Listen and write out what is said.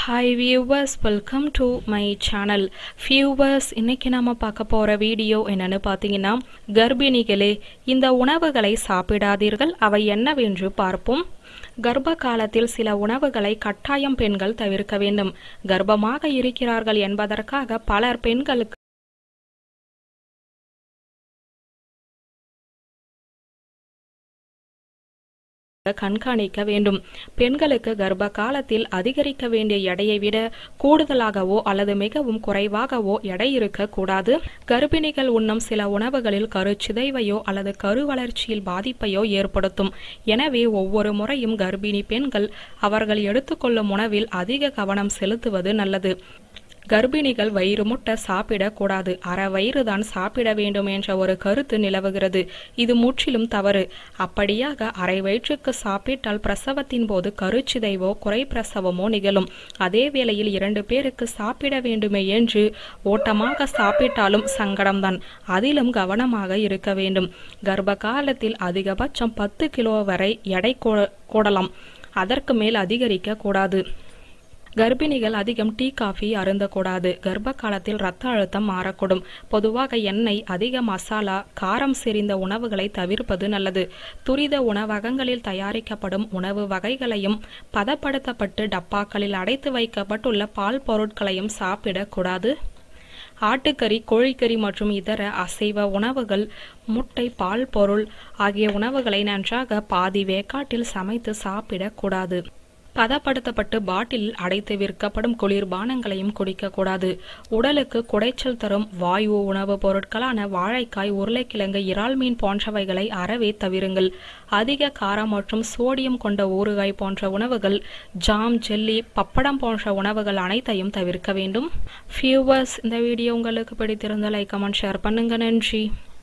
hi viewers welcome to my channel viewers இன்னைக்கு நாம பார்க்க போற வீடியோ என்னன்னு பார்த்தீங்கன்னா கர்ப்பிணிகளே இந்த உணவுகளை சாப்பிடாதீர்கள் அவை என்னவென்று பார்ப்போம் கர்ப்ப காலத்தில் சில உணவுகளை கட்டாயம் பெண்கள் தவிர்க்க வேண்டும் கர்ப்பமாக இருக்கிறார்கள் என்பதற்காக பலர் பெண்களுக்கு கண்காணிக்க வேண்டும் பெண்களுக்கு கர்ப்ப காலத்தில் அதிகரிக்க வேண்டிய எடையை விட கூடுதலாகவோ அல்லது மிகவும் குறைவாகவோ எடை இருக்க கூடாது கர்ப்பிணிகள் உண்ணும் சில உணவுகளில் கருச்சிதைவையோ அல்லது கரு வளர்ச்சியில் பாதிப்பையோ ஏற்படுத்தும் எனவே ஒவ்வொரு முறையும் கர்ப்பிணி பெண்கள் அவர்கள் எடுத்துக்கொள்ளும் உணவில் அதிக கவனம் செலுத்துவது நல்லது கர்ப்பிணிகள் வயிறு முட்ட சாப்பிடக்கூடாது அரை வயிறு தான் சாப்பிட வேண்டும் என்ற ஒரு கருத்து நிலவுகிறது இது முற்றிலும் தவறு அப்படியாக அரை வயிற்றுக்கு சாப்பிட்டால் பிரசவத்தின் போது கருச்சிதைவோ குறை பிரசவமோ நிகழும் அதே வேளையில் இரண்டு பேருக்கு சாப்பிட வேண்டுமே என்று ஓட்டமாக சாப்பிட்டாலும் சங்கடம்தான் அதிலும் கவனமாக இருக்க வேண்டும் கர்ப்ப காலத்தில் அதிகபட்சம் பத்து கிலோ வரை எடை கூடலாம் அதற்கு மேல் அதிகரிக்க கூடாது கர்ப்பிணிகள் அதிகம் டீ காஃபி அருந்தக்கூடாது கர்ப்ப காலத்தில் இரத்த அழுத்தம் மாறக்கூடும் பொதுவாக எண்ணெய் அதிக மசாலா காரம் செறிந்த உணவுகளை தவிர்ப்பது நல்லது துரித உணவகங்களில் தயாரிக்கப்படும் உணவு வகைகளையும் பதப்படுத்தப்பட்டு டப்பாக்களில் அடைத்து வைக்கப்பட்டுள்ள பால் பொருட்களையும் சாப்பிடக்கூடாது ஆட்டுக்கறி கோழிக்கறி மற்றும் இதர அசைவ உணவுகள் முட்டை பால் பொருள் ஆகிய உணவுகளை நன்றாக பாதி வேக்காட்டில் சமைத்து சாப்பிடக்கூடாது பதப்படுத்தப்பட்டு பாட்டிலில் அடைத்து விற்கப்படும் குளிர்பானங்களையும் குடிக்கக்கூடாது உடலுக்கு குடைச்சல் தரும் வாயு உணவுப் பொருட்களான வாழைக்காய் உருளைக்கிழங்கு இறால் மீன் போன்றவைகளை அறவே தவிருங்கள் அதிக காரம் மற்றும் சோடியம் கொண்ட ஊறுகாய் போன்ற உணவுகள் ஜாம் ஜெல்லி பப்படம் போன்ற உணவுகள் அனைத்தையும் தவிர்க்க வேண்டும் ஃபியூவர்ஸ் இந்த வீடியோ உங்களுக்கு பிடித்திருந்தால் லைக் கமெண்ட் ஷேர் பண்ணுங்க நன்றி